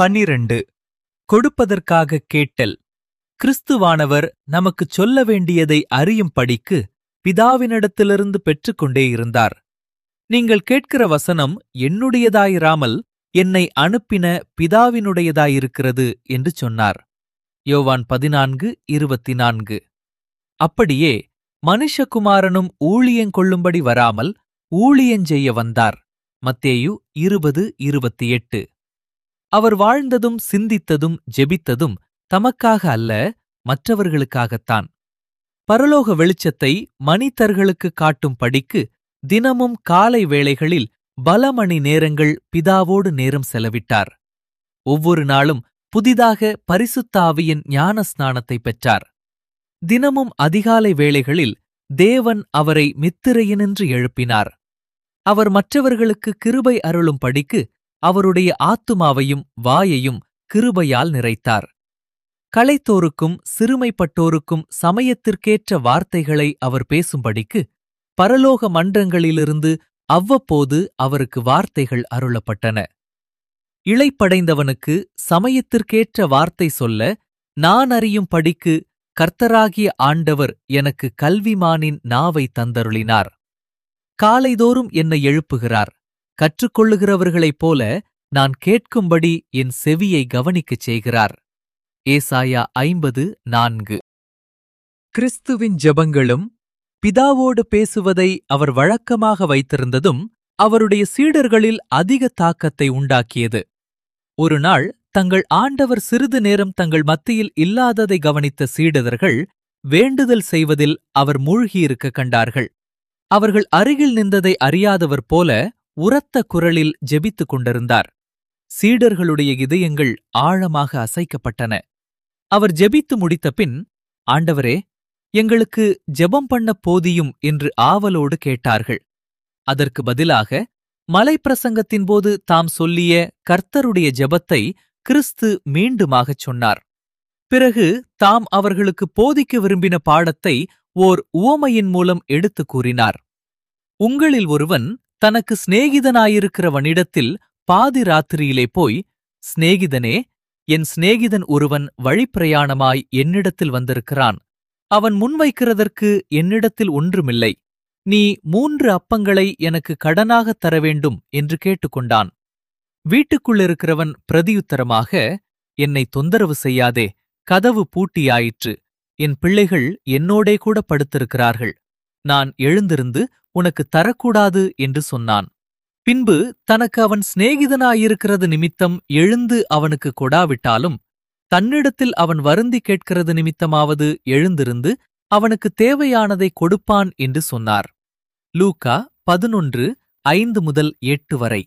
பன்னிரண்டு கொடுப்பதற்காக கேட்டல் கிறிஸ்துவானவர் நமக்குச் சொல்ல வேண்டியதை அறியும் படிக்கு பிதாவினிடத்திலிருந்து பெற்றுக்கொண்டே இருந்தார் நீங்கள் கேட்கிற வசனம் என்னுடையதாயிராமல் என்னை அனுப்பின பிதாவினுடையதாயிருக்கிறது என்று சொன்னார் யோவான் பதினான்கு இருபத்தி நான்கு அப்படியே மனுஷகுமாரனும் ஊழியங்கொள்ளும்படி வராமல் ஊழியஞ்செய்ய வந்தார் மத்தேயு இருபது இருபத்தி எட்டு அவர் வாழ்ந்ததும் சிந்தித்ததும் ஜெபித்ததும் தமக்காக அல்ல மற்றவர்களுக்காகத்தான் பரலோக வெளிச்சத்தை மனிதர்களுக்கு காட்டும் படிக்கு தினமும் காலை வேளைகளில் பல மணி நேரங்கள் பிதாவோடு நேரம் செலவிட்டார் ஒவ்வொரு நாளும் புதிதாக பரிசுத்தாவியின் ஞான ஸ்நானத்தை பெற்றார் தினமும் அதிகாலை வேளைகளில் தேவன் அவரை மித்திரையினின்று எழுப்பினார் அவர் மற்றவர்களுக்கு கிருபை அருளும் படிக்கு அவருடைய ஆத்துமாவையும் வாயையும் கிருபையால் நிறைத்தார் களைத்தோருக்கும் சிறுமைப்பட்டோருக்கும் சமயத்திற்கேற்ற வார்த்தைகளை அவர் பேசும்படிக்கு பரலோக மன்றங்களிலிருந்து அவ்வப்போது அவருக்கு வார்த்தைகள் அருளப்பட்டன இளைப்படைந்தவனுக்கு சமயத்திற்கேற்ற வார்த்தை சொல்ல நான் அறியும் படிக்கு கர்த்தராகிய ஆண்டவர் எனக்கு கல்விமானின் நாவை தந்தருளினார் காலைதோறும் என்னை எழுப்புகிறார் கற்றுக்கொள்ளுகிறவர்களைப் போல நான் கேட்கும்படி என் செவியை கவனிக்கச் செய்கிறார் ஏசாயா ஐம்பது நான்கு கிறிஸ்துவின் ஜெபங்களும் பிதாவோடு பேசுவதை அவர் வழக்கமாக வைத்திருந்ததும் அவருடைய சீடர்களில் அதிக தாக்கத்தை உண்டாக்கியது ஒரு நாள் தங்கள் ஆண்டவர் சிறிது நேரம் தங்கள் மத்தியில் இல்லாததை கவனித்த சீடர்கள் வேண்டுதல் செய்வதில் அவர் மூழ்கியிருக்க கண்டார்கள் அவர்கள் அருகில் நின்றதை அறியாதவர் போல உரத்த குரலில் ஜெபித்துக் கொண்டிருந்தார் சீடர்களுடைய இதயங்கள் ஆழமாக அசைக்கப்பட்டன அவர் ஜெபித்து முடித்தபின் ஆண்டவரே எங்களுக்கு ஜெபம் பண்ண போதியும் என்று ஆவலோடு கேட்டார்கள் அதற்கு பதிலாக மலைப்பிரசங்கத்தின் போது தாம் சொல்லிய கர்த்தருடைய ஜெபத்தை கிறிஸ்து மீண்டுமாகச் சொன்னார் பிறகு தாம் அவர்களுக்கு போதிக்க விரும்பின பாடத்தை ஓர் உவமையின் மூலம் எடுத்துக் கூறினார் உங்களில் ஒருவன் தனக்கு சிநேகிதனாயிருக்கிறவனிடத்தில் பாதி ராத்திரியிலே போய் சிநேகிதனே என் சிநேகிதன் ஒருவன் வழிப்பிரயாணமாய் என்னிடத்தில் வந்திருக்கிறான் அவன் முன்வைக்கிறதற்கு என்னிடத்தில் ஒன்றுமில்லை நீ மூன்று அப்பங்களை எனக்கு கடனாகத் தர வேண்டும் என்று கேட்டுக்கொண்டான் வீட்டுக்குள்ளிருக்கிறவன் பிரதியுத்தரமாக என்னை தொந்தரவு செய்யாதே கதவு பூட்டியாயிற்று என் பிள்ளைகள் என்னோடே கூட படுத்திருக்கிறார்கள் நான் எழுந்திருந்து உனக்கு தரக்கூடாது என்று சொன்னான் பின்பு தனக்கு அவன் சிநேகிதனாயிருக்கிறது நிமித்தம் எழுந்து அவனுக்கு கொடாவிட்டாலும் தன்னிடத்தில் அவன் வருந்தி கேட்கிறது நிமித்தமாவது எழுந்திருந்து அவனுக்கு தேவையானதை கொடுப்பான் என்று சொன்னார் லூக்கா பதினொன்று ஐந்து முதல் எட்டு வரை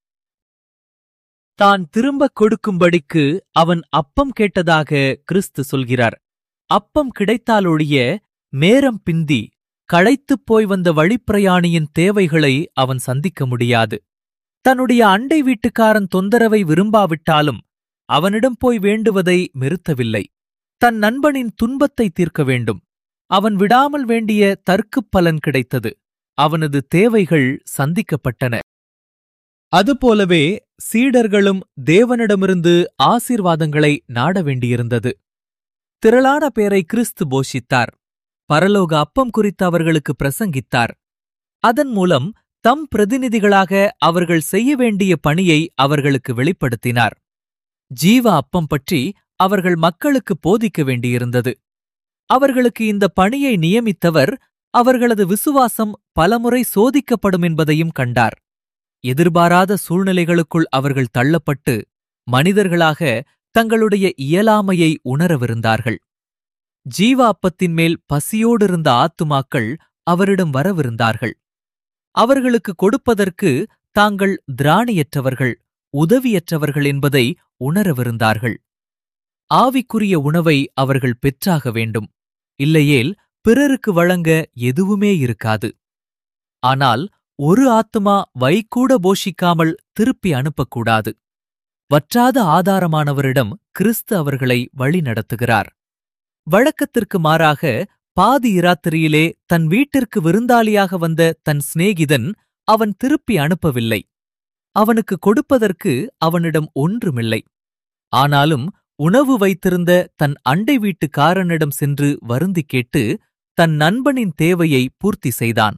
தான் திரும்பக் கொடுக்கும்படிக்கு அவன் அப்பம் கேட்டதாக கிறிஸ்து சொல்கிறார் அப்பம் கிடைத்தாலொழிய மேரம் பிந்தி களைத்துப் போய் வந்த வழிப்பிரயாணியின் தேவைகளை அவன் சந்திக்க முடியாது தன்னுடைய அண்டை வீட்டுக்காரன் தொந்தரவை விரும்பாவிட்டாலும் அவனிடம் போய் வேண்டுவதை நிறுத்தவில்லை தன் நண்பனின் துன்பத்தை தீர்க்க வேண்டும் அவன் விடாமல் வேண்டிய தர்க்குப் பலன் கிடைத்தது அவனது தேவைகள் சந்திக்கப்பட்டன அதுபோலவே சீடர்களும் தேவனிடமிருந்து ஆசீர்வாதங்களை நாட வேண்டியிருந்தது திரளான பேரை கிறிஸ்து போஷித்தார் பரலோக அப்பம் குறித்து அவர்களுக்கு பிரசங்கித்தார் அதன் மூலம் தம் பிரதிநிதிகளாக அவர்கள் செய்ய வேண்டிய பணியை அவர்களுக்கு வெளிப்படுத்தினார் ஜீவ அப்பம் பற்றி அவர்கள் மக்களுக்கு போதிக்க வேண்டியிருந்தது அவர்களுக்கு இந்த பணியை நியமித்தவர் அவர்களது விசுவாசம் பலமுறை சோதிக்கப்படும் என்பதையும் கண்டார் எதிர்பாராத சூழ்நிலைகளுக்குள் அவர்கள் தள்ளப்பட்டு மனிதர்களாக தங்களுடைய இயலாமையை உணரவிருந்தார்கள் ஜீவ அப்பத்தின் மேல் பசியோடிருந்த ஆத்துமாக்கள் அவரிடம் வரவிருந்தார்கள் அவர்களுக்கு கொடுப்பதற்கு தாங்கள் திராணியற்றவர்கள் உதவியற்றவர்கள் என்பதை உணரவிருந்தார்கள் ஆவிக்குரிய உணவை அவர்கள் பெற்றாக வேண்டும் இல்லையேல் பிறருக்கு வழங்க எதுவுமே இருக்காது ஆனால் ஒரு ஆத்துமா வைக்கூட போஷிக்காமல் திருப்பி அனுப்பக்கூடாது வற்றாத ஆதாரமானவரிடம் கிறிஸ்து அவர்களை வழிநடத்துகிறார் வழக்கத்திற்கு மாறாக பாதி இராத்திரியிலே தன் வீட்டிற்கு விருந்தாளியாக வந்த தன் சிநேகிதன் அவன் திருப்பி அனுப்பவில்லை அவனுக்கு கொடுப்பதற்கு அவனிடம் ஒன்றுமில்லை ஆனாலும் உணவு வைத்திருந்த தன் அண்டை வீட்டுக்காரனிடம் சென்று வருந்திக் கேட்டு தன் நண்பனின் தேவையை பூர்த்தி செய்தான்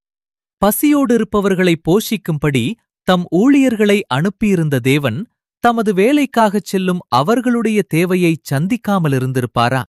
பசியோடு இருப்பவர்களை போஷிக்கும்படி தம் ஊழியர்களை அனுப்பியிருந்த தேவன் தமது வேலைக்காகச் செல்லும் அவர்களுடைய தேவையை சந்திக்காமல் இருந்திருப்பாரா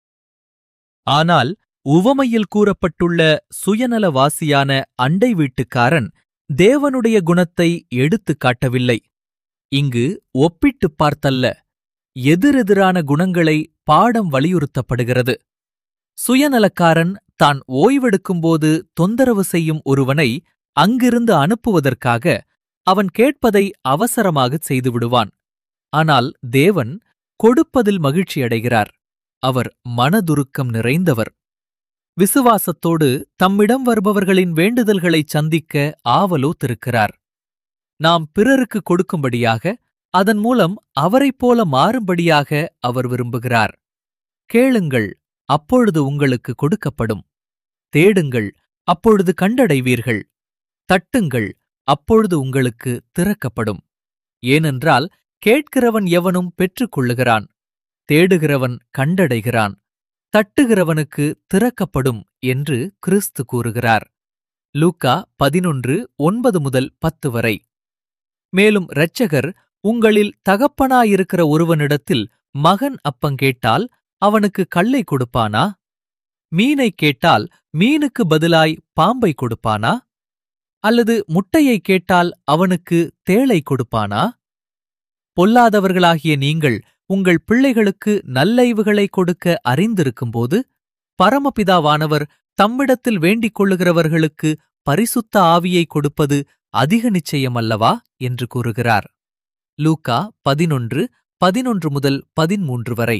ஆனால் உவமையில் கூறப்பட்டுள்ள சுயநலவாசியான அண்டை வீட்டுக்காரன் தேவனுடைய குணத்தை எடுத்துக் காட்டவில்லை இங்கு ஒப்பிட்டுப் பார்த்தல்ல எதிரெதிரான குணங்களை பாடம் வலியுறுத்தப்படுகிறது சுயநலக்காரன் தான் ஓய்வெடுக்கும்போது தொந்தரவு செய்யும் ஒருவனை அங்கிருந்து அனுப்புவதற்காக அவன் கேட்பதை அவசரமாகச் செய்துவிடுவான் ஆனால் தேவன் கொடுப்பதில் மகிழ்ச்சியடைகிறார் அவர் மனதுருக்கம் நிறைந்தவர் விசுவாசத்தோடு தம்மிடம் வருபவர்களின் வேண்டுதல்களைச் சந்திக்க ஆவலோ திருக்கிறார் நாம் பிறருக்கு கொடுக்கும்படியாக அதன் மூலம் அவரைப் போல மாறும்படியாக அவர் விரும்புகிறார் கேளுங்கள் அப்பொழுது உங்களுக்கு கொடுக்கப்படும் தேடுங்கள் அப்பொழுது கண்டடைவீர்கள் தட்டுங்கள் அப்பொழுது உங்களுக்கு திறக்கப்படும் ஏனென்றால் கேட்கிறவன் எவனும் பெற்றுக்கொள்ளுகிறான் தேடுகிறவன் கண்டடைகிறான் தட்டுகிறவனுக்கு திறக்கப்படும் என்று கிறிஸ்து கூறுகிறார் லூக்கா பதினொன்று ஒன்பது முதல் பத்து வரை மேலும் இரட்சகர் உங்களில் தகப்பனாயிருக்கிற ஒருவனிடத்தில் மகன் அப்பங்கேட்டால் அவனுக்கு கல்லை கொடுப்பானா மீனைக் கேட்டால் மீனுக்கு பதிலாய் பாம்பை கொடுப்பானா அல்லது முட்டையை கேட்டால் அவனுக்கு தேளை கொடுப்பானா பொல்லாதவர்களாகிய நீங்கள் உங்கள் பிள்ளைகளுக்கு நல்லைவுகளை கொடுக்க அறிந்திருக்கும்போது பரமபிதாவானவர் தம்மிடத்தில் வேண்டிக் கொள்ளுகிறவர்களுக்கு பரிசுத்த ஆவியை கொடுப்பது அதிக நிச்சயமல்லவா என்று கூறுகிறார் லூக்கா பதினொன்று பதினொன்று முதல் பதிமூன்று வரை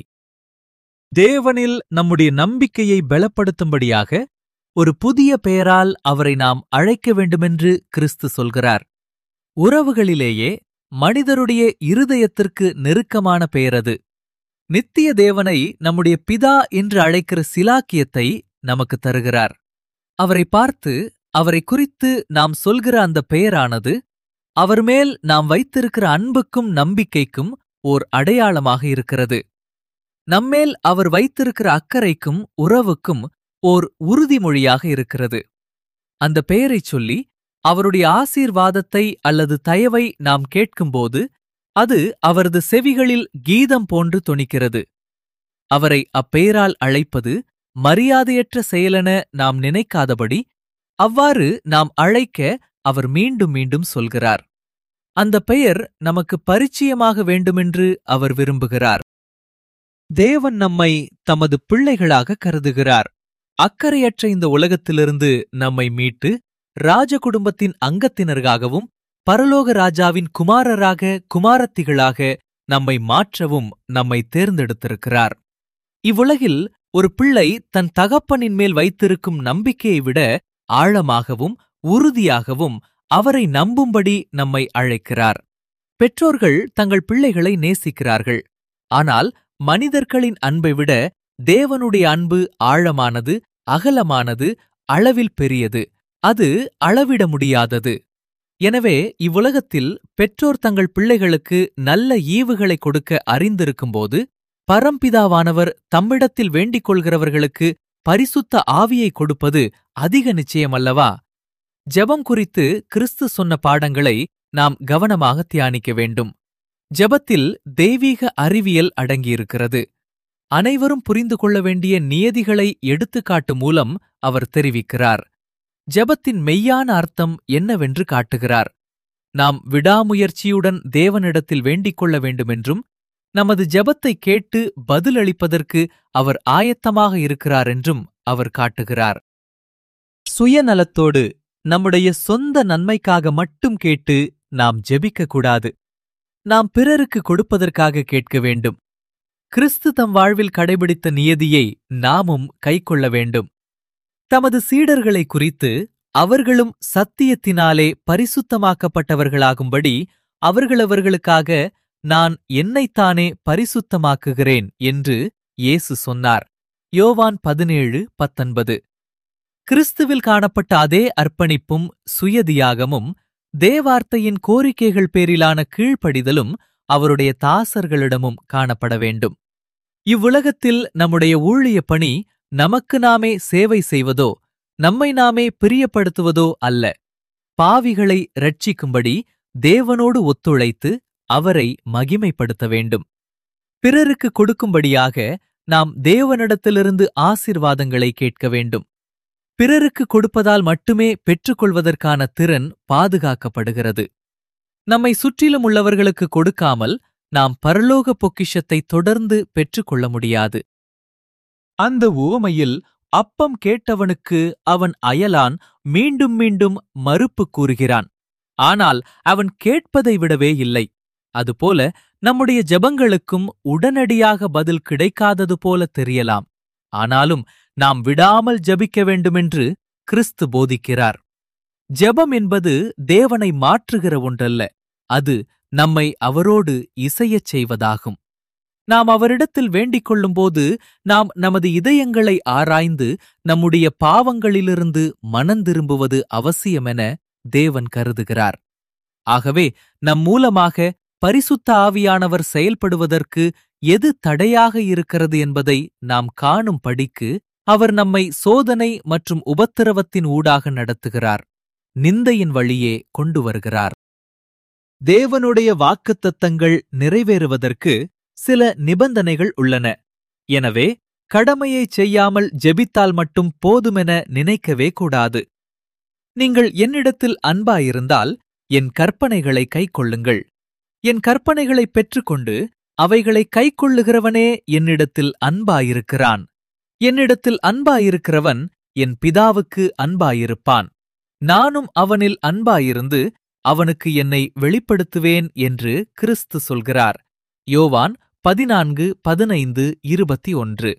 தேவனில் நம்முடைய நம்பிக்கையை பலப்படுத்தும்படியாக ஒரு புதிய பெயரால் அவரை நாம் அழைக்க வேண்டுமென்று கிறிஸ்து சொல்கிறார் உறவுகளிலேயே மனிதருடைய இருதயத்திற்கு நெருக்கமான பெயரது நித்திய தேவனை நம்முடைய பிதா என்று அழைக்கிற சிலாக்கியத்தை நமக்கு தருகிறார் அவரை பார்த்து அவரை குறித்து நாம் சொல்கிற அந்த பெயரானது அவர் மேல் நாம் வைத்திருக்கிற அன்புக்கும் நம்பிக்கைக்கும் ஓர் அடையாளமாக இருக்கிறது நம்மேல் அவர் வைத்திருக்கிற அக்கறைக்கும் உறவுக்கும் ஓர் உறுதிமொழியாக இருக்கிறது அந்த பெயரைச் சொல்லி அவருடைய ஆசீர்வாதத்தை அல்லது தயவை நாம் கேட்கும்போது அது அவரது செவிகளில் கீதம் போன்று தொனிக்கிறது அவரை அப்பெயரால் அழைப்பது மரியாதையற்ற செயலென நாம் நினைக்காதபடி அவ்வாறு நாம் அழைக்க அவர் மீண்டும் மீண்டும் சொல்கிறார் அந்த பெயர் நமக்கு பரிச்சயமாக வேண்டுமென்று அவர் விரும்புகிறார் தேவன் நம்மை தமது பிள்ளைகளாக கருதுகிறார் அக்கறையற்ற இந்த உலகத்திலிருந்து நம்மை மீட்டு ராஜ குடும்பத்தின் அங்கத்தினராகவும் பரலோக ராஜாவின் குமாரராக குமாரத்திகளாக நம்மை மாற்றவும் நம்மை தேர்ந்தெடுத்திருக்கிறார் இவ்வுலகில் ஒரு பிள்ளை தன் தகப்பனின் மேல் வைத்திருக்கும் நம்பிக்கையை விட ஆழமாகவும் உறுதியாகவும் அவரை நம்பும்படி நம்மை அழைக்கிறார் பெற்றோர்கள் தங்கள் பிள்ளைகளை நேசிக்கிறார்கள் ஆனால் மனிதர்களின் அன்பை விட தேவனுடைய அன்பு ஆழமானது அகலமானது அளவில் பெரியது அது அளவிட முடியாதது எனவே இவ்வுலகத்தில் பெற்றோர் தங்கள் பிள்ளைகளுக்கு நல்ல ஈவுகளை கொடுக்க அறிந்திருக்கும்போது பரம்பிதாவானவர் தம்மிடத்தில் வேண்டிக் கொள்கிறவர்களுக்கு பரிசுத்த ஆவியை கொடுப்பது அதிக நிச்சயமல்லவா ஜெபம் குறித்து கிறிஸ்து சொன்ன பாடங்களை நாம் கவனமாக தியானிக்க வேண்டும் ஜெபத்தில் தெய்வீக அறிவியல் அடங்கியிருக்கிறது அனைவரும் புரிந்து கொள்ள வேண்டிய நியதிகளை எடுத்துக்காட்டு மூலம் அவர் தெரிவிக்கிறார் ஜெபத்தின் மெய்யான அர்த்தம் என்னவென்று காட்டுகிறார் நாம் விடாமுயற்சியுடன் தேவனிடத்தில் வேண்டிக் கொள்ள வேண்டுமென்றும் நமது ஜெபத்தை கேட்டு பதிலளிப்பதற்கு அவர் ஆயத்தமாக இருக்கிறார் என்றும் அவர் காட்டுகிறார் சுயநலத்தோடு நம்முடைய சொந்த நன்மைக்காக மட்டும் கேட்டு நாம் ஜெபிக்க கூடாது நாம் பிறருக்கு கொடுப்பதற்காக கேட்க வேண்டும் கிறிஸ்து தம் வாழ்வில் கடைபிடித்த நியதியை நாமும் கைக்கொள்ள வேண்டும் தமது சீடர்களை குறித்து அவர்களும் சத்தியத்தினாலே பரிசுத்தமாக்கப்பட்டவர்களாகும்படி அவர்களவர்களுக்காக நான் என்னைத்தானே பரிசுத்தமாக்குகிறேன் என்று இயேசு சொன்னார் யோவான் பதினேழு பத்தொன்பது கிறிஸ்துவில் காணப்பட்ட அதே அர்ப்பணிப்பும் சுயதியாகமும் தேவார்த்தையின் கோரிக்கைகள் பேரிலான கீழ்ப்படிதலும் அவருடைய தாசர்களிடமும் காணப்பட வேண்டும் இவ்வுலகத்தில் நம்முடைய ஊழிய பணி நமக்கு நாமே சேவை செய்வதோ நம்மை நாமே பிரியப்படுத்துவதோ அல்ல பாவிகளை ரட்சிக்கும்படி தேவனோடு ஒத்துழைத்து அவரை மகிமைப்படுத்த வேண்டும் பிறருக்கு கொடுக்கும்படியாக நாம் தேவனிடத்திலிருந்து ஆசிர்வாதங்களை கேட்க வேண்டும் பிறருக்கு கொடுப்பதால் மட்டுமே பெற்றுக்கொள்வதற்கான திறன் பாதுகாக்கப்படுகிறது நம்மை சுற்றிலும் உள்ளவர்களுக்கு கொடுக்காமல் நாம் பரலோக பொக்கிஷத்தை தொடர்ந்து பெற்றுக்கொள்ள முடியாது அந்த உவமையில் அப்பம் கேட்டவனுக்கு அவன் அயலான் மீண்டும் மீண்டும் மறுப்பு கூறுகிறான் ஆனால் அவன் கேட்பதை விடவே இல்லை அதுபோல நம்முடைய ஜெபங்களுக்கும் உடனடியாக பதில் கிடைக்காதது போல தெரியலாம் ஆனாலும் நாம் விடாமல் ஜெபிக்க வேண்டுமென்று கிறிஸ்து போதிக்கிறார் ஜெபம் என்பது தேவனை மாற்றுகிற ஒன்றல்ல அது நம்மை அவரோடு இசையச் செய்வதாகும் நாம் அவரிடத்தில் வேண்டிக் கொள்ளும்போது நாம் நமது இதயங்களை ஆராய்ந்து நம்முடைய பாவங்களிலிருந்து மனந்திரும்புவது அவசியமென தேவன் கருதுகிறார் ஆகவே நம் மூலமாக பரிசுத்த ஆவியானவர் செயல்படுவதற்கு எது தடையாக இருக்கிறது என்பதை நாம் காணும் படிக்கு அவர் நம்மை சோதனை மற்றும் உபத்திரவத்தின் ஊடாக நடத்துகிறார் நிந்தையின் வழியே கொண்டு வருகிறார் தேவனுடைய வாக்குத்தத்தங்கள் நிறைவேறுவதற்கு சில நிபந்தனைகள் உள்ளன எனவே கடமையைச் செய்யாமல் ஜெபித்தால் மட்டும் போதுமென நினைக்கவே கூடாது நீங்கள் என்னிடத்தில் அன்பாயிருந்தால் என் கற்பனைகளை கைக்கொள்ளுங்கள் என் கற்பனைகளை பெற்றுக்கொண்டு அவைகளை கைக்கொள்ளுகிறவனே என்னிடத்தில் அன்பாயிருக்கிறான் என்னிடத்தில் அன்பாயிருக்கிறவன் என் பிதாவுக்கு அன்பாயிருப்பான் நானும் அவனில் அன்பாயிருந்து அவனுக்கு என்னை வெளிப்படுத்துவேன் என்று கிறிஸ்து சொல்கிறார் யோவான் பதினான்கு பதினைந்து இருபத்தி ஒன்று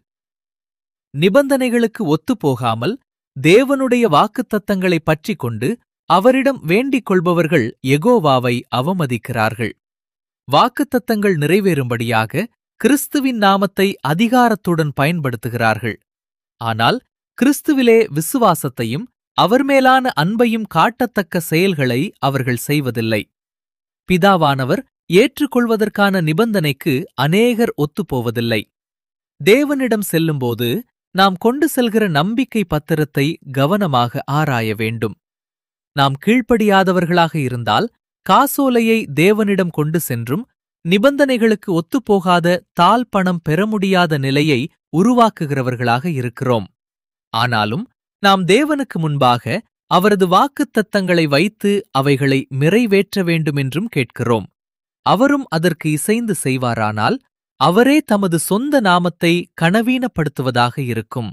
நிபந்தனைகளுக்கு ஒத்துப்போகாமல் தேவனுடைய வாக்குத்தத்தங்களை பற்றிக் கொண்டு அவரிடம் வேண்டிக் கொள்பவர்கள் எகோவாவை அவமதிக்கிறார்கள் வாக்குத்தத்தங்கள் நிறைவேறும்படியாக கிறிஸ்துவின் நாமத்தை அதிகாரத்துடன் பயன்படுத்துகிறார்கள் ஆனால் கிறிஸ்துவிலே விசுவாசத்தையும் அவர் மேலான அன்பையும் காட்டத்தக்க செயல்களை அவர்கள் செய்வதில்லை பிதாவானவர் ஏற்றுக்கொள்வதற்கான நிபந்தனைக்கு அநேகர் ஒத்துப்போவதில்லை தேவனிடம் செல்லும்போது நாம் கொண்டு செல்கிற நம்பிக்கை பத்திரத்தை கவனமாக ஆராய வேண்டும் நாம் கீழ்ப்படியாதவர்களாக இருந்தால் காசோலையை தேவனிடம் கொண்டு சென்றும் நிபந்தனைகளுக்கு ஒத்துப்போகாத தால் பணம் பெற முடியாத நிலையை உருவாக்குகிறவர்களாக இருக்கிறோம் ஆனாலும் நாம் தேவனுக்கு முன்பாக அவரது வாக்குத்தத்தங்களை வைத்து அவைகளை நிறைவேற்ற வேண்டுமென்றும் கேட்கிறோம் அவரும் அதற்கு இசைந்து செய்வாரானால் அவரே தமது சொந்த நாமத்தை கனவீனப்படுத்துவதாக இருக்கும்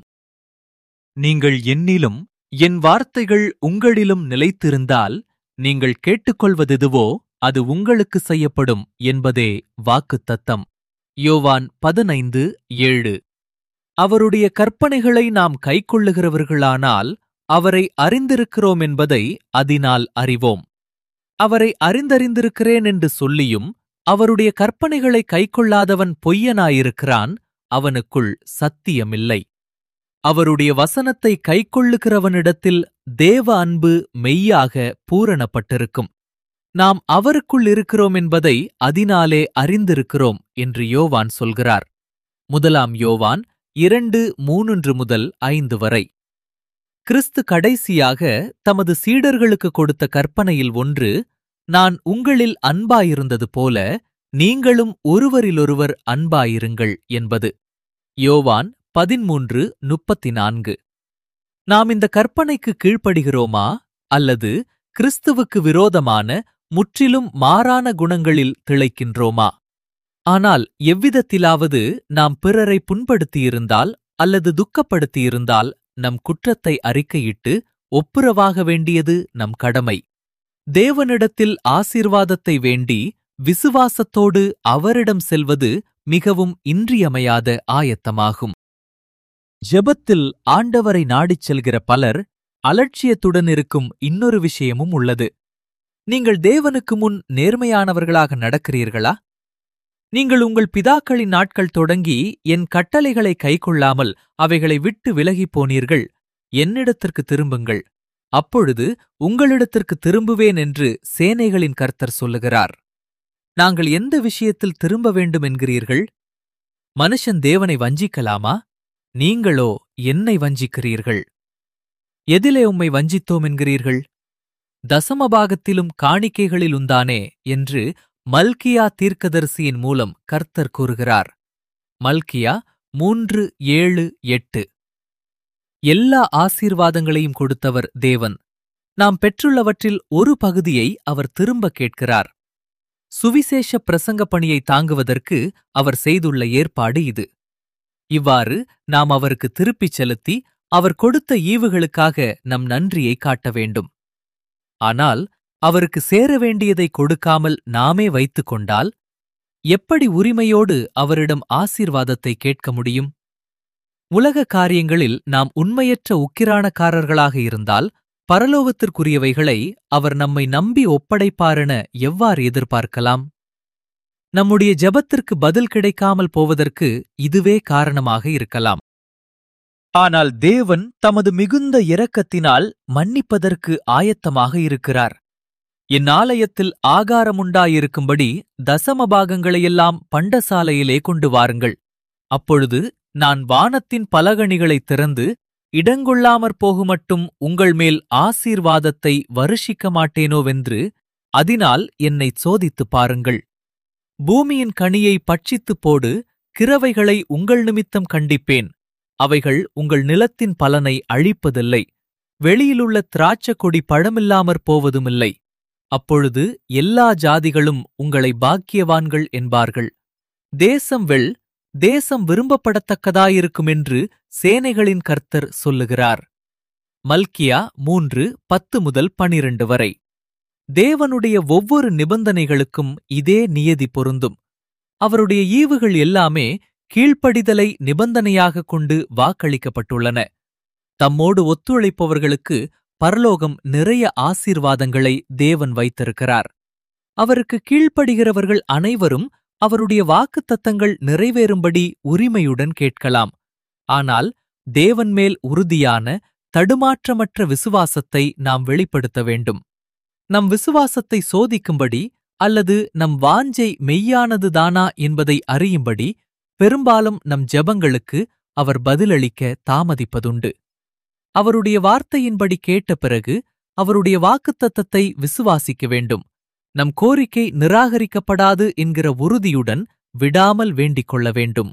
நீங்கள் என்னிலும் என் வார்த்தைகள் உங்களிலும் நிலைத்திருந்தால் நீங்கள் கேட்டுக்கொள்வதெதுவோ அது உங்களுக்கு செய்யப்படும் என்பதே வாக்குத்தத்தம் யோவான் பதினைந்து ஏழு அவருடைய கற்பனைகளை நாம் கைக்கொள்ளுகிறவர்களானால் அவரை அறிந்திருக்கிறோம் என்பதை அதனால் அறிவோம் அவரை அறிந்தறிந்திருக்கிறேன் என்று சொல்லியும் அவருடைய கற்பனைகளை கைக்கொள்ளாதவன் பொய்யனாயிருக்கிறான் அவனுக்குள் சத்தியமில்லை அவருடைய வசனத்தை கைக்கொள்ளுகிறவனிடத்தில் தேவ அன்பு மெய்யாக பூரணப்பட்டிருக்கும் நாம் அவருக்குள் இருக்கிறோம் என்பதை அதனாலே அறிந்திருக்கிறோம் என்று யோவான் சொல்கிறார் முதலாம் யோவான் இரண்டு மூன்று முதல் ஐந்து வரை கிறிஸ்து கடைசியாக தமது சீடர்களுக்கு கொடுத்த கற்பனையில் ஒன்று நான் உங்களில் அன்பாயிருந்தது போல நீங்களும் ஒருவரிலொருவர் அன்பாயிருங்கள் என்பது யோவான் பதிமூன்று முப்பத்தி நான்கு நாம் இந்த கற்பனைக்கு கீழ்ப்படுகிறோமா அல்லது கிறிஸ்துவுக்கு விரோதமான முற்றிலும் மாறான குணங்களில் திளைக்கின்றோமா ஆனால் எவ்விதத்திலாவது நாம் பிறரை புண்படுத்தியிருந்தால் அல்லது துக்கப்படுத்தியிருந்தால் நம் குற்றத்தை அறிக்கையிட்டு ஒப்புரவாக வேண்டியது நம் கடமை தேவனிடத்தில் ஆசீர்வாதத்தை வேண்டி விசுவாசத்தோடு அவரிடம் செல்வது மிகவும் இன்றியமையாத ஆயத்தமாகும் ஜெபத்தில் ஆண்டவரை நாடிச் செல்கிற பலர் அலட்சியத்துடன் இருக்கும் இன்னொரு விஷயமும் உள்ளது நீங்கள் தேவனுக்கு முன் நேர்மையானவர்களாக நடக்கிறீர்களா நீங்கள் உங்கள் பிதாக்களின் நாட்கள் தொடங்கி என் கட்டளைகளை கைக்கொள்ளாமல் அவைகளை விட்டு விலகிப் போனீர்கள் என்னிடத்திற்கு திரும்புங்கள் அப்பொழுது உங்களிடத்திற்கு திரும்புவேன் என்று சேனைகளின் கர்த்தர் சொல்லுகிறார் நாங்கள் எந்த விஷயத்தில் திரும்ப வேண்டும் என்கிறீர்கள் மனுஷன் தேவனை வஞ்சிக்கலாமா நீங்களோ என்னை வஞ்சிக்கிறீர்கள் எதிலே உம்மை வஞ்சித்தோம் என்கிறீர்கள் தசமபாகத்திலும் காணிக்கைகளிலுந்தானே என்று மல்கியா தீர்க்கதரிசியின் மூலம் கர்த்தர் கூறுகிறார் மல்கியா மூன்று ஏழு எட்டு எல்லா ஆசீர்வாதங்களையும் கொடுத்தவர் தேவன் நாம் பெற்றுள்ளவற்றில் ஒரு பகுதியை அவர் திரும்ப கேட்கிறார் சுவிசேஷ பிரசங்க பணியை தாங்குவதற்கு அவர் செய்துள்ள ஏற்பாடு இது இவ்வாறு நாம் அவருக்கு திருப்பிச் செலுத்தி அவர் கொடுத்த ஈவுகளுக்காக நம் நன்றியை காட்ட வேண்டும் ஆனால் அவருக்கு சேர வேண்டியதை கொடுக்காமல் நாமே வைத்துக் கொண்டால் எப்படி உரிமையோடு அவரிடம் ஆசீர்வாதத்தை கேட்க முடியும் உலக காரியங்களில் நாம் உண்மையற்ற உக்கிரானக்காரர்களாக இருந்தால் பரலோகத்திற்குரியவைகளை அவர் நம்மை நம்பி ஒப்படைப்பாரென எவ்வாறு எதிர்பார்க்கலாம் நம்முடைய ஜெபத்திற்கு பதில் கிடைக்காமல் போவதற்கு இதுவே காரணமாக இருக்கலாம் ஆனால் தேவன் தமது மிகுந்த இரக்கத்தினால் மன்னிப்பதற்கு ஆயத்தமாக இருக்கிறார் என் ஆலயத்தில் ஆகாரமுண்டாயிருக்கும்படி தசம பாகங்களையெல்லாம் பண்டசாலையிலே கொண்டு வாருங்கள் அப்பொழுது நான் வானத்தின் பலகணிகளைத் திறந்து இடங்கொள்ளாமற் போகுமட்டும் உங்கள் மேல் ஆசீர்வாதத்தை வருஷிக்க மாட்டேனோவென்று அதனால் என்னைச் சோதித்துப் பாருங்கள் பூமியின் கனியை பட்சித்துப் போடு கிரவைகளை உங்கள் நிமித்தம் கண்டிப்பேன் அவைகள் உங்கள் நிலத்தின் பலனை அழிப்பதில்லை வெளியிலுள்ள திராட்சக் கொடி பழமில்லாமற் போவதுமில்லை அப்பொழுது எல்லா ஜாதிகளும் உங்களை பாக்கியவான்கள் என்பார்கள் தேசம் வெள் தேசம் விரும்பப்படத்தக்கதாயிருக்குமென்று சேனைகளின் கர்த்தர் சொல்லுகிறார் மல்கியா மூன்று பத்து முதல் பனிரண்டு வரை தேவனுடைய ஒவ்வொரு நிபந்தனைகளுக்கும் இதே நியதி பொருந்தும் அவருடைய ஈவுகள் எல்லாமே கீழ்ப்படிதலை நிபந்தனையாகக் கொண்டு வாக்களிக்கப்பட்டுள்ளன தம்மோடு ஒத்துழைப்பவர்களுக்கு பரலோகம் நிறைய ஆசீர்வாதங்களை தேவன் வைத்திருக்கிறார் அவருக்கு கீழ்ப்படுகிறவர்கள் அனைவரும் அவருடைய வாக்குத்தத்தங்கள் நிறைவேறும்படி உரிமையுடன் கேட்கலாம் ஆனால் தேவன் மேல் உறுதியான தடுமாற்றமற்ற விசுவாசத்தை நாம் வெளிப்படுத்த வேண்டும் நம் விசுவாசத்தை சோதிக்கும்படி அல்லது நம் வாஞ்சை மெய்யானதுதானா என்பதை அறியும்படி பெரும்பாலும் நம் ஜெபங்களுக்கு அவர் பதிலளிக்க தாமதிப்பதுண்டு அவருடைய வார்த்தையின்படி கேட்ட பிறகு அவருடைய வாக்குத்தத்தத்தை விசுவாசிக்க வேண்டும் நம் கோரிக்கை நிராகரிக்கப்படாது என்கிற உறுதியுடன் விடாமல் வேண்டிக் கொள்ள வேண்டும்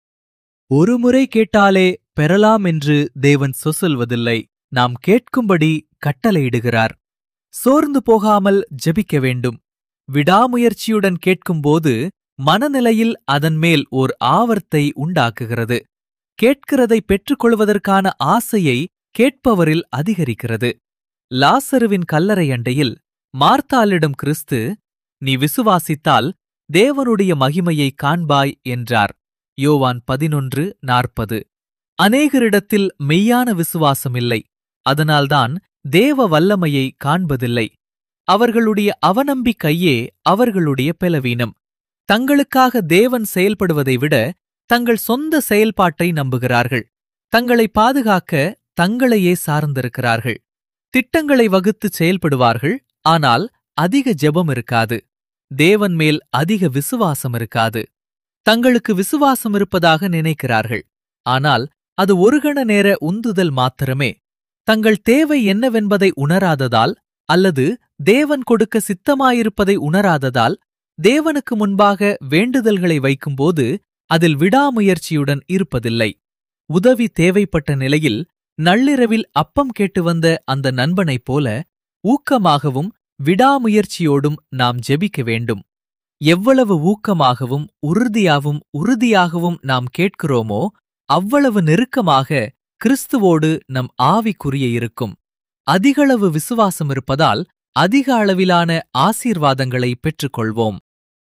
ஒருமுறை கேட்டாலே பெறலாம் என்று தேவன் சொசொல்வதில்லை நாம் கேட்கும்படி கட்டளையிடுகிறார் சோர்ந்து போகாமல் ஜெபிக்க வேண்டும் விடாமுயற்சியுடன் கேட்கும்போது மனநிலையில் அதன் மேல் ஓர் ஆவர்த்தை உண்டாக்குகிறது கேட்கிறதை பெற்றுக்கொள்வதற்கான ஆசையை கேட்பவரில் அதிகரிக்கிறது லாசருவின் கல்லறை அண்டையில் மார்த்தாளிடம் கிறிஸ்து நீ விசுவாசித்தால் தேவனுடைய மகிமையை காண்பாய் என்றார் யோவான் பதினொன்று நாற்பது அநேகரிடத்தில் மெய்யான விசுவாசம் இல்லை அதனால்தான் தேவ வல்லமையை காண்பதில்லை அவர்களுடைய அவநம்பிக்கையே அவர்களுடைய பெலவீனம் தங்களுக்காக தேவன் செயல்படுவதை விட தங்கள் சொந்த செயல்பாட்டை நம்புகிறார்கள் தங்களை பாதுகாக்க தங்களையே சார்ந்திருக்கிறார்கள் திட்டங்களை வகுத்து செயல்படுவார்கள் ஆனால் அதிக ஜெபம் இருக்காது தேவன் மேல் அதிக விசுவாசம் இருக்காது தங்களுக்கு விசுவாசம் இருப்பதாக நினைக்கிறார்கள் ஆனால் அது ஒரு கண நேர உந்துதல் மாத்திரமே தங்கள் தேவை என்னவென்பதை உணராததால் அல்லது தேவன் கொடுக்க சித்தமாயிருப்பதை உணராததால் தேவனுக்கு முன்பாக வேண்டுதல்களை வைக்கும்போது அதில் விடாமுயற்சியுடன் இருப்பதில்லை உதவி தேவைப்பட்ட நிலையில் நள்ளிரவில் அப்பம் கேட்டு வந்த அந்த நண்பனைப் போல ஊக்கமாகவும் விடாமுயற்சியோடும் நாம் ஜெபிக்க வேண்டும் எவ்வளவு ஊக்கமாகவும் உறுதியாவும் உறுதியாகவும் நாம் கேட்கிறோமோ அவ்வளவு நெருக்கமாக கிறிஸ்துவோடு நம் ஆவிக்குரிய இருக்கும் அதிகளவு விசுவாசம் இருப்பதால் அதிக அளவிலான ஆசீர்வாதங்களை பெற்றுக்கொள்வோம்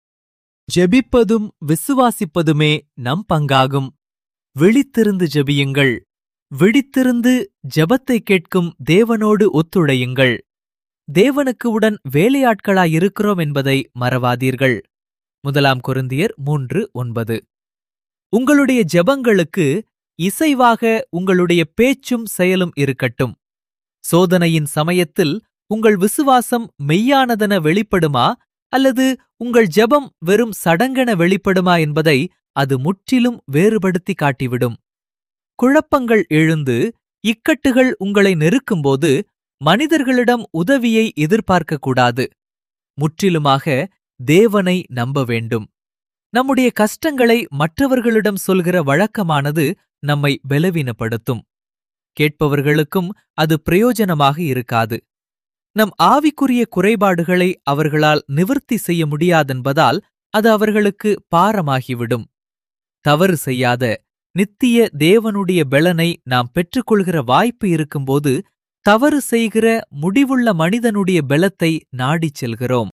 ஜெபிப்பதும் விசுவாசிப்பதுமே நம் பங்காகும் விழித்திருந்து ஜெபியுங்கள் விழித்திருந்து ஜெபத்தை கேட்கும் தேவனோடு ஒத்துழையுங்கள் தேவனுக்கு உடன் வேலையாட்களாயிருக்கிறோம் என்பதை மறவாதீர்கள் முதலாம் கொருந்தியர் மூன்று ஒன்பது உங்களுடைய ஜெபங்களுக்கு இசைவாக உங்களுடைய பேச்சும் செயலும் இருக்கட்டும் சோதனையின் சமயத்தில் உங்கள் விசுவாசம் மெய்யானதென வெளிப்படுமா அல்லது உங்கள் ஜெபம் வெறும் சடங்கென வெளிப்படுமா என்பதை அது முற்றிலும் வேறுபடுத்தி காட்டிவிடும் குழப்பங்கள் எழுந்து இக்கட்டுகள் உங்களை நெருக்கும்போது மனிதர்களிடம் உதவியை எதிர்பார்க்கக்கூடாது முற்றிலுமாக தேவனை நம்ப வேண்டும் நம்முடைய கஷ்டங்களை மற்றவர்களிடம் சொல்கிற வழக்கமானது நம்மை பலவீனப்படுத்தும் கேட்பவர்களுக்கும் அது பிரயோஜனமாக இருக்காது நம் ஆவிக்குரிய குறைபாடுகளை அவர்களால் நிவர்த்தி செய்ய முடியாதென்பதால் அது அவர்களுக்கு பாரமாகிவிடும் தவறு செய்யாத நித்திய தேவனுடைய பெலனை நாம் பெற்றுக்கொள்கிற வாய்ப்பு இருக்கும்போது தவறு செய்கிற முடிவுள்ள மனிதனுடைய பெலத்தை நாடிச் செல்கிறோம்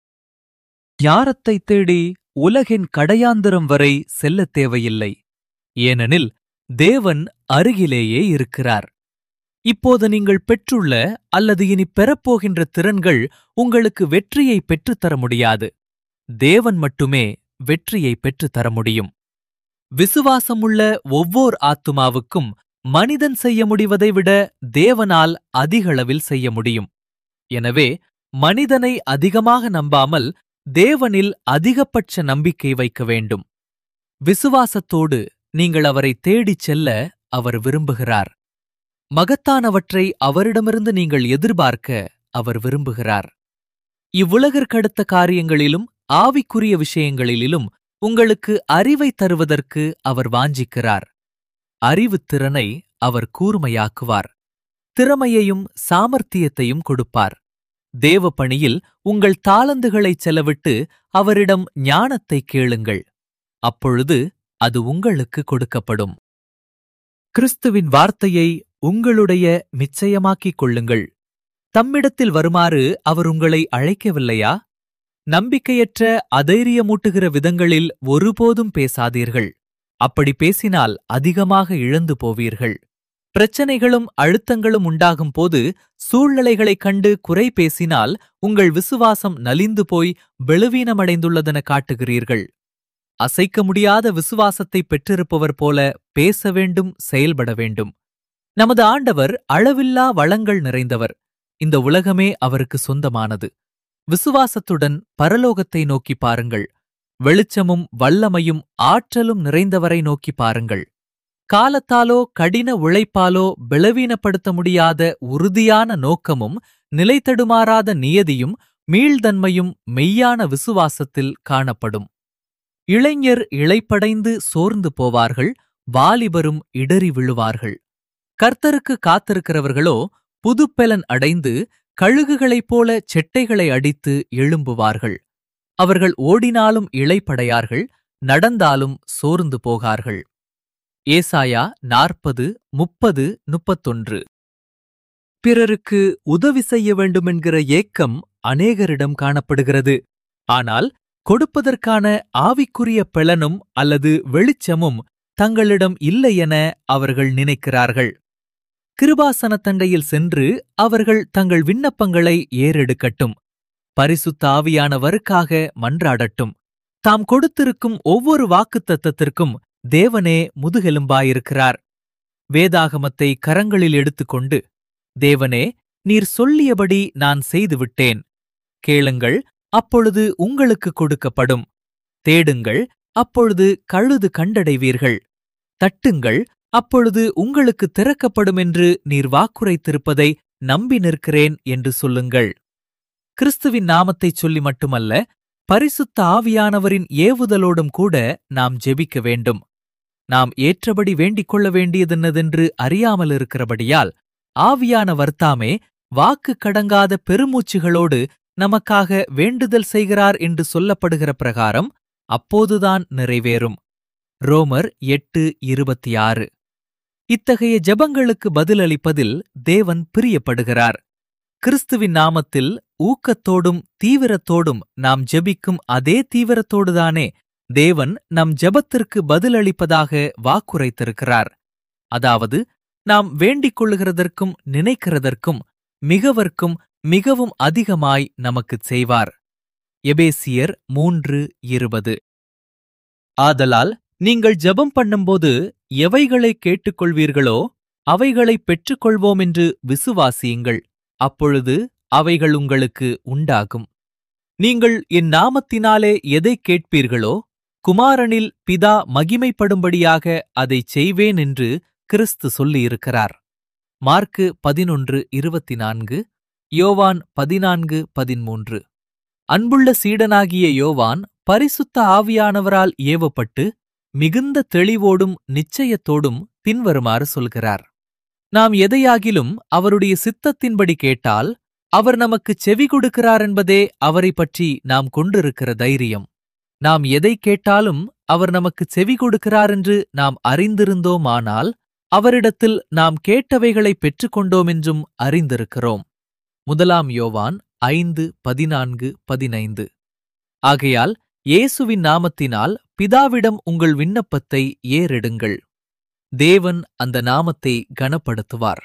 ஞானத்தை தேடி உலகின் கடையாந்திரம் வரை செல்லத் தேவையில்லை ஏனெனில் தேவன் அருகிலேயே இருக்கிறார் இப்போது நீங்கள் பெற்றுள்ள அல்லது இனி பெறப்போகின்ற திறன்கள் உங்களுக்கு வெற்றியை பெற்றுத்தர முடியாது தேவன் மட்டுமே வெற்றியை பெற்றுத்தர முடியும் விசுவாசமுள்ள ஒவ்வோர் ஆத்துமாவுக்கும் மனிதன் செய்ய முடிவதை விட தேவனால் அதிகளவில் செய்ய முடியும் எனவே மனிதனை அதிகமாக நம்பாமல் தேவனில் அதிகபட்ச நம்பிக்கை வைக்க வேண்டும் விசுவாசத்தோடு நீங்கள் அவரை தேடிச் செல்ல அவர் விரும்புகிறார் மகத்தானவற்றை அவரிடமிருந்து நீங்கள் எதிர்பார்க்க அவர் விரும்புகிறார் இவ்வுலகிற்கடுத்த காரியங்களிலும் ஆவிக்குரிய விஷயங்களிலும் உங்களுக்கு அறிவை தருவதற்கு அவர் வாஞ்சிக்கிறார் அறிவுத் திறனை அவர் கூர்மையாக்குவார் திறமையையும் சாமர்த்தியத்தையும் கொடுப்பார் தேவ பணியில் உங்கள் தாளந்துகளைச் செலவிட்டு அவரிடம் ஞானத்தைக் கேளுங்கள் அப்பொழுது அது உங்களுக்கு கொடுக்கப்படும் கிறிஸ்துவின் வார்த்தையை உங்களுடைய நிச்சயமாக்கிக் கொள்ளுங்கள் தம்மிடத்தில் வருமாறு அவர் உங்களை அழைக்கவில்லையா நம்பிக்கையற்ற அதைரியமூட்டுகிற விதங்களில் ஒருபோதும் பேசாதீர்கள் அப்படி பேசினால் அதிகமாக இழந்து போவீர்கள் பிரச்சனைகளும் அழுத்தங்களும் உண்டாகும் போது சூழ்நிலைகளைக் கண்டு குறை பேசினால் உங்கள் விசுவாசம் நலிந்து போய் பெழுவீனமடைந்துள்ளதென காட்டுகிறீர்கள் அசைக்க முடியாத விசுவாசத்தை பெற்றிருப்பவர் போல பேச வேண்டும் செயல்பட வேண்டும் நமது ஆண்டவர் அளவில்லா வளங்கள் நிறைந்தவர் இந்த உலகமே அவருக்கு சொந்தமானது விசுவாசத்துடன் பரலோகத்தை நோக்கி பாருங்கள் வெளிச்சமும் வல்லமையும் ஆற்றலும் நிறைந்தவரை நோக்கி பாருங்கள் காலத்தாலோ கடின உழைப்பாலோ பலவீனப்படுத்த முடியாத உறுதியான நோக்கமும் நிலைத்தடுமாறாத நியதியும் மீள்தன்மையும் மெய்யான விசுவாசத்தில் காணப்படும் இளைஞர் இளைப்படைந்து சோர்ந்து போவார்கள் வாலிபரும் இடறி விழுவார்கள் கர்த்தருக்கு காத்திருக்கிறவர்களோ புதுப்பெலன் அடைந்து கழுகுகளைப் போல செட்டைகளை அடித்து எழும்புவார்கள் அவர்கள் ஓடினாலும் இளைப்படையார்கள் நடந்தாலும் சோர்ந்து போகார்கள் ஏசாயா நாற்பது முப்பது முப்பத்தொன்று பிறருக்கு உதவி செய்ய வேண்டுமென்கிற ஏக்கம் அநேகரிடம் காணப்படுகிறது ஆனால் கொடுப்பதற்கான ஆவிக்குரிய பெலனும் அல்லது வெளிச்சமும் தங்களிடம் இல்லை என அவர்கள் நினைக்கிறார்கள் கிருபாசனத்தண்டையில் சென்று அவர்கள் தங்கள் விண்ணப்பங்களை ஏறெடுக்கட்டும் பரிசுத்த ஆவியானவருக்காக மன்றாடட்டும் தாம் கொடுத்திருக்கும் ஒவ்வொரு வாக்குத்தத்தத்திற்கும் தேவனே முதுகெலும்பாயிருக்கிறார் வேதாகமத்தை கரங்களில் எடுத்துக்கொண்டு தேவனே நீர் சொல்லியபடி நான் செய்துவிட்டேன் கேளுங்கள் அப்பொழுது உங்களுக்கு கொடுக்கப்படும் தேடுங்கள் அப்பொழுது கழுது கண்டடைவீர்கள் தட்டுங்கள் அப்பொழுது உங்களுக்கு திறக்கப்படும் என்று நீர் வாக்குரைத்திருப்பதை நம்பி நிற்கிறேன் என்று சொல்லுங்கள் கிறிஸ்துவின் நாமத்தைச் சொல்லி மட்டுமல்ல பரிசுத்த ஆவியானவரின் ஏவுதலோடும் கூட நாம் ஜெபிக்க வேண்டும் நாம் ஏற்றபடி வேண்டிக் கொள்ள வேண்டியதென்னதென்று அறியாமல் இருக்கிறபடியால் ஆவியானவர் தாமே வாக்கு கடங்காத பெருமூச்சுகளோடு நமக்காக வேண்டுதல் செய்கிறார் என்று சொல்லப்படுகிற பிரகாரம் அப்போதுதான் நிறைவேறும் ரோமர் எட்டு இருபத்தி ஆறு இத்தகைய ஜெபங்களுக்கு பதிலளிப்பதில் தேவன் பிரியப்படுகிறார் கிறிஸ்துவின் நாமத்தில் ஊக்கத்தோடும் தீவிரத்தோடும் நாம் ஜெபிக்கும் அதே தீவிரத்தோடுதானே தேவன் நம் ஜெபத்திற்கு பதிலளிப்பதாக வாக்குரைத்திருக்கிறார் அதாவது நாம் வேண்டிக் கொள்ளுகிறதற்கும் நினைக்கிறதற்கும் மிகவர்க்கும் மிகவும் அதிகமாய் நமக்குச் செய்வார் எபேசியர் மூன்று இருபது ஆதலால் நீங்கள் ஜெபம் பண்ணும்போது எவைகளை கேட்டுக்கொள்வீர்களோ அவைகளை பெற்றுக்கொள்வோம் என்று விசுவாசியுங்கள் அப்பொழுது அவைகள் உங்களுக்கு உண்டாகும் நீங்கள் என் நாமத்தினாலே எதைக் கேட்பீர்களோ குமாரனில் பிதா மகிமைப்படும்படியாக அதைச் செய்வேன் என்று கிறிஸ்து சொல்லியிருக்கிறார் மார்க்கு பதினொன்று இருபத்தி நான்கு யோவான் பதினான்கு பதிமூன்று அன்புள்ள சீடனாகிய யோவான் பரிசுத்த ஆவியானவரால் ஏவப்பட்டு மிகுந்த தெளிவோடும் நிச்சயத்தோடும் பின்வருமாறு சொல்கிறார் நாம் எதையாகிலும் அவருடைய சித்தத்தின்படி கேட்டால் அவர் நமக்கு செவி கொடுக்கிறார் என்பதே அவரை பற்றி நாம் கொண்டிருக்கிற தைரியம் நாம் எதை கேட்டாலும் அவர் நமக்கு செவி கொடுக்கிறார் என்று நாம் அறிந்திருந்தோமானால் அவரிடத்தில் நாம் கேட்டவைகளை பெற்றுக்கொண்டோமென்றும் அறிந்திருக்கிறோம் முதலாம் யோவான் ஐந்து பதினான்கு பதினைந்து ஆகையால் இயேசுவின் நாமத்தினால் பிதாவிடம் உங்கள் விண்ணப்பத்தை ஏறெடுங்கள் தேவன் அந்த நாமத்தை கனப்படுத்துவார்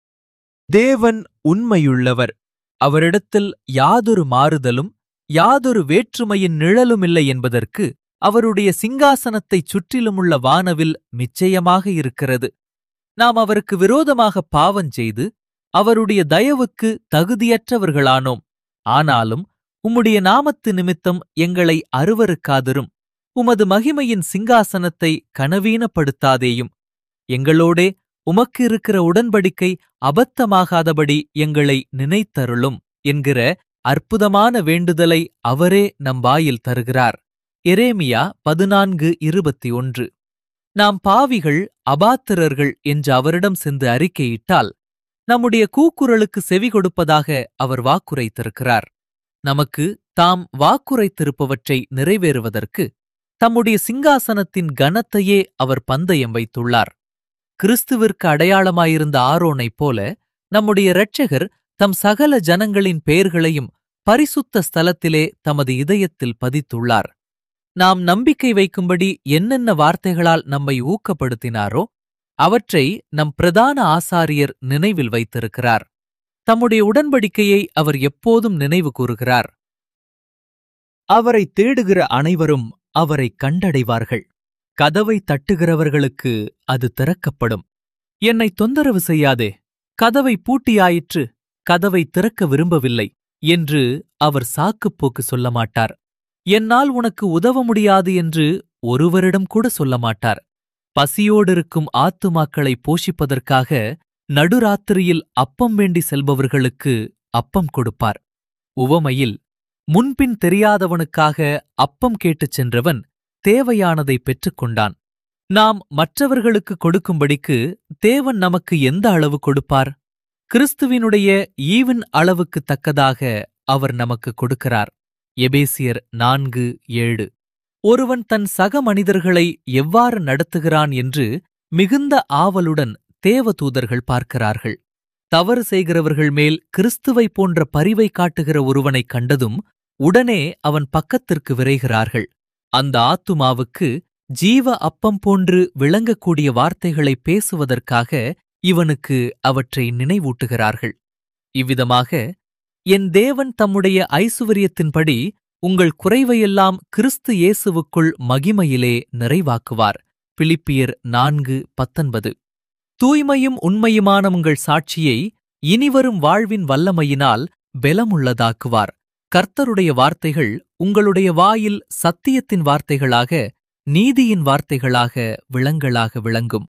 தேவன் உண்மையுள்ளவர் அவரிடத்தில் யாதொரு மாறுதலும் யாதொரு வேற்றுமையின் நிழலுமில்லை என்பதற்கு அவருடைய சிங்காசனத்தைச் சுற்றிலுமுள்ள வானவில் நிச்சயமாக இருக்கிறது நாம் அவருக்கு விரோதமாக பாவஞ்செய்து அவருடைய தயவுக்கு தகுதியற்றவர்களானோம் ஆனாலும் உம்முடைய நாமத்து நிமித்தம் எங்களை அருவருக்காதிரும் உமது மகிமையின் சிங்காசனத்தை கனவீனப்படுத்தாதேயும் எங்களோடே உமக்கு இருக்கிற உடன்படிக்கை அபத்தமாகாதபடி எங்களை நினைத்தருளும் என்கிற அற்புதமான வேண்டுதலை அவரே நம் வாயில் தருகிறார் எரேமியா பதினான்கு இருபத்தி ஒன்று நாம் பாவிகள் அபாத்திரர்கள் என்று அவரிடம் சென்று அறிக்கையிட்டால் நம்முடைய கூக்குரலுக்கு செவி கொடுப்பதாக அவர் வாக்குரைத்திருக்கிறார் நமக்கு தாம் வாக்குரைத்திருப்பவற்றை நிறைவேறுவதற்கு தம்முடைய சிங்காசனத்தின் கனத்தையே அவர் பந்தயம் வைத்துள்ளார் கிறிஸ்துவிற்கு அடையாளமாயிருந்த ஆரோனைப் போல நம்முடைய இரட்சகர் தம் சகல ஜனங்களின் பெயர்களையும் பரிசுத்த ஸ்தலத்திலே தமது இதயத்தில் பதித்துள்ளார் நாம் நம்பிக்கை வைக்கும்படி என்னென்ன வார்த்தைகளால் நம்மை ஊக்கப்படுத்தினாரோ அவற்றை நம் பிரதான ஆசாரியர் நினைவில் வைத்திருக்கிறார் தம்முடைய உடன்படிக்கையை அவர் எப்போதும் நினைவு கூறுகிறார் அவரை தேடுகிற அனைவரும் அவரை கண்டடைவார்கள் கதவை தட்டுகிறவர்களுக்கு அது திறக்கப்படும் என்னை தொந்தரவு செய்யாதே கதவை பூட்டியாயிற்று கதவை திறக்க விரும்பவில்லை என்று அவர் சாக்குப்போக்கு சொல்ல மாட்டார் என்னால் உனக்கு உதவ முடியாது என்று ஒருவரிடம் கூட சொல்ல மாட்டார் பசியோடிருக்கும் ஆத்துமாக்களை போஷிப்பதற்காக நடுராத்திரியில் அப்பம் வேண்டி செல்பவர்களுக்கு அப்பம் கொடுப்பார் உவமையில் முன்பின் தெரியாதவனுக்காக அப்பம் கேட்டுச் சென்றவன் தேவையானதை பெற்றுக்கொண்டான் நாம் மற்றவர்களுக்கு கொடுக்கும்படிக்கு தேவன் நமக்கு எந்த அளவு கொடுப்பார் கிறிஸ்துவினுடைய ஈவின் அளவுக்கு தக்கதாக அவர் நமக்கு கொடுக்கிறார் எபேசியர் நான்கு ஏழு ஒருவன் தன் சக மனிதர்களை எவ்வாறு நடத்துகிறான் என்று மிகுந்த ஆவலுடன் தேவதூதர்கள் பார்க்கிறார்கள் தவறு செய்கிறவர்கள் மேல் கிறிஸ்துவை போன்ற பரிவை காட்டுகிற ஒருவனைக் கண்டதும் உடனே அவன் பக்கத்திற்கு விரைகிறார்கள் அந்த ஆத்துமாவுக்கு ஜீவ அப்பம் போன்று விளங்கக்கூடிய வார்த்தைகளை பேசுவதற்காக இவனுக்கு அவற்றை நினைவூட்டுகிறார்கள் இவ்விதமாக என் தேவன் தம்முடைய ஐசுவரியத்தின்படி உங்கள் குறைவையெல்லாம் கிறிஸ்து இயேசுவுக்குள் மகிமையிலே நிறைவாக்குவார் பிலிப்பியர் நான்கு பத்தொன்பது தூய்மையும் உண்மையுமான உங்கள் சாட்சியை இனிவரும் வாழ்வின் வல்லமையினால் பெலமுள்ளதாக்குவார் கர்த்தருடைய வார்த்தைகள் உங்களுடைய வாயில் சத்தியத்தின் வார்த்தைகளாக நீதியின் வார்த்தைகளாக விளங்களாக விளங்கும்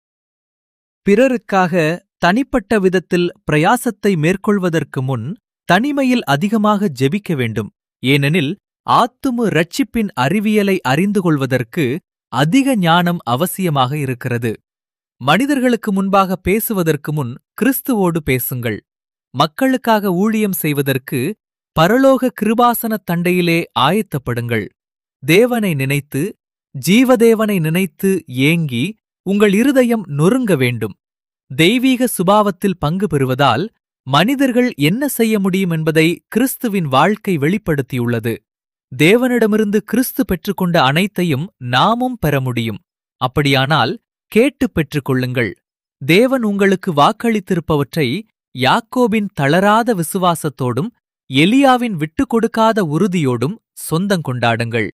பிறருக்காக தனிப்பட்ட விதத்தில் பிரயாசத்தை மேற்கொள்வதற்கு முன் தனிமையில் அதிகமாக ஜெபிக்க வேண்டும் ஏனெனில் ஆத்தும ரட்சிப்பின் அறிவியலை அறிந்து கொள்வதற்கு அதிக ஞானம் அவசியமாக இருக்கிறது மனிதர்களுக்கு முன்பாக பேசுவதற்கு முன் கிறிஸ்துவோடு பேசுங்கள் மக்களுக்காக ஊழியம் செய்வதற்கு பரலோக கிருபாசனத் தண்டையிலே ஆயத்தப்படுங்கள் தேவனை நினைத்து ஜீவதேவனை நினைத்து ஏங்கி உங்கள் இருதயம் நொறுங்க வேண்டும் தெய்வீக சுபாவத்தில் பங்கு பெறுவதால் மனிதர்கள் என்ன செய்ய முடியும் என்பதை கிறிஸ்துவின் வாழ்க்கை வெளிப்படுத்தியுள்ளது தேவனிடமிருந்து கிறிஸ்து பெற்றுக்கொண்ட அனைத்தையும் நாமும் பெற முடியும் அப்படியானால் கேட்டுப் பெற்றுக்கொள்ளுங்கள் தேவன் உங்களுக்கு வாக்களித்திருப்பவற்றை யாக்கோபின் தளராத விசுவாசத்தோடும் எலியாவின் விட்டுக் கொடுக்காத உறுதியோடும் சொந்தங் கொண்டாடுங்கள்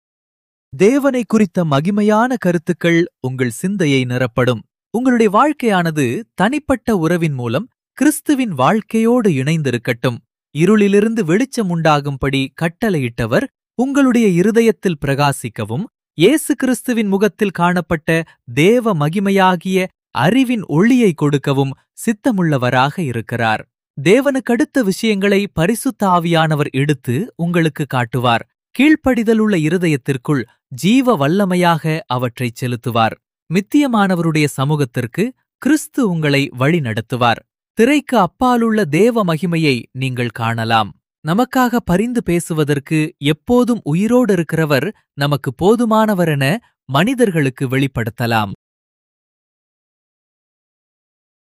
தேவனை குறித்த மகிமையான கருத்துக்கள் உங்கள் சிந்தையை நிரப்படும் உங்களுடைய வாழ்க்கையானது தனிப்பட்ட உறவின் மூலம் கிறிஸ்துவின் வாழ்க்கையோடு இணைந்திருக்கட்டும் இருளிலிருந்து வெளிச்சம் உண்டாகும்படி கட்டளையிட்டவர் உங்களுடைய இருதயத்தில் பிரகாசிக்கவும் இயேசு கிறிஸ்துவின் முகத்தில் காணப்பட்ட தேவ மகிமையாகிய அறிவின் ஒளியை கொடுக்கவும் சித்தமுள்ளவராக இருக்கிறார் தேவனுக்கடுத்த விஷயங்களை பரிசுத்த ஆவியானவர் எடுத்து உங்களுக்கு காட்டுவார் கீழ்ப்படிதலுள்ள இருதயத்திற்குள் ஜீவ வல்லமையாக அவற்றைச் செலுத்துவார் மித்தியமானவருடைய சமூகத்திற்கு கிறிஸ்து உங்களை வழிநடத்துவார் திரைக்கு அப்பாலுள்ள தேவ மகிமையை நீங்கள் காணலாம் நமக்காக பரிந்து பேசுவதற்கு எப்போதும் உயிரோடு இருக்கிறவர் நமக்கு போதுமானவரென மனிதர்களுக்கு வெளிப்படுத்தலாம்